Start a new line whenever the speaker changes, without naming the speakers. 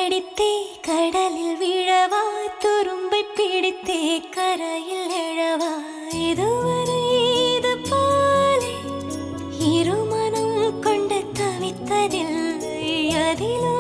அடித்தே கடலில் விழவா துரும்பை பிடித்தே கரையில் எழவா இதுவரை இது போலே இருமனம் கொண்டு தவித்ததில்லை அதிலும்